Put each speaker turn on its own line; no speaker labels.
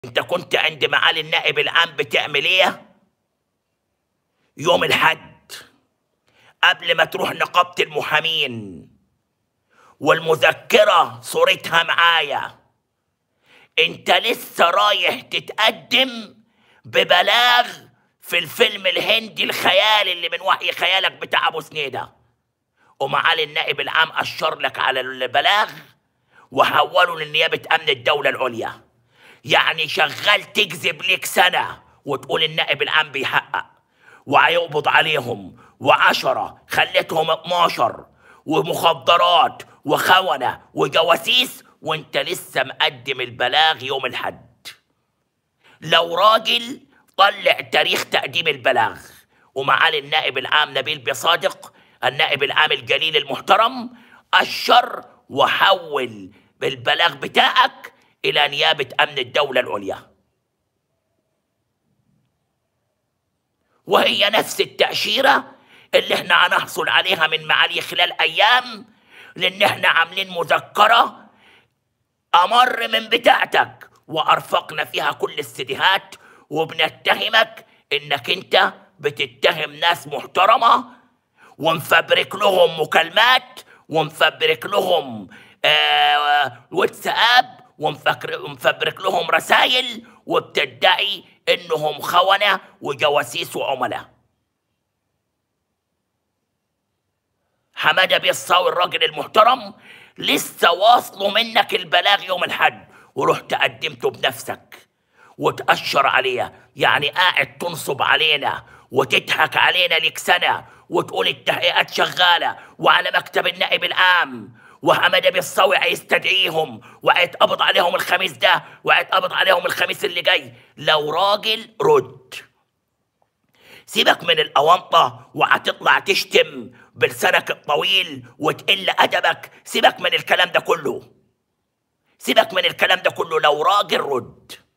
انت كنت عند معالي النائب العام بتعمل ايه يوم الحد قبل ما تروح نقابة المحامين والمذكرة صورتها معايا انت لسه رايح تتقدم ببلاغ في الفيلم الهندي الخيالي اللي من وحي خيالك بتاع ابو سنيده ومعالي النائب العام اشر لك على البلاغ وحوله لنيابه امن الدوله العليا يعني شغال تكذب ليك سنه وتقول النائب العام بيحقق وهيقبض عليهم وعشرة خليتهم 12 ومخدرات وخونة وجواسيس وانت لسه مقدم البلاغ يوم الحد لو راجل طلع تاريخ تقديم البلاغ ومعالي النائب العام نبيل بصادق النائب العام الجليل المحترم أشر وحول بالبلاغ بتاعك إلى نيابة أمن الدولة العليا وهي نفس التأشيرة اللي احنا هنحصل عليها من معالي خلال أيام لأن احنا عاملين مذكرة أمر من بتاعتك وأرفقنا فيها كل السيديهات وبنتهمك إنك أنت بتتهم ناس محترمة ومفبرك لهم مكالمات ومفبرك لهم آه واتساب ومفكر- ومفبرك لهم رسائل وبتدعي انهم خونة وجواسيس وعملاء حماده بيه الصاوي الراجل المحترم لسه واصله منك البلاغ يوم الحد ورحت قدمته بنفسك وتأشر عليها يعني قاعد تنصب علينا وتضحك علينا لك سنة وتقول التحقيقات شغالة وعلى مكتب النائب العام وحماده بيه الصاوي هيستدعيهم وهيتقبض عليهم الخميس ده وهيتقبض عليهم الخميس اللي جاي لو راجل رد سيبك من الأونطة وهتطلع تشتم بلسانك الطويل وتقل أدبك سيبك من الكلام ده كله سيبك من الكلام ده كله لو راجل رد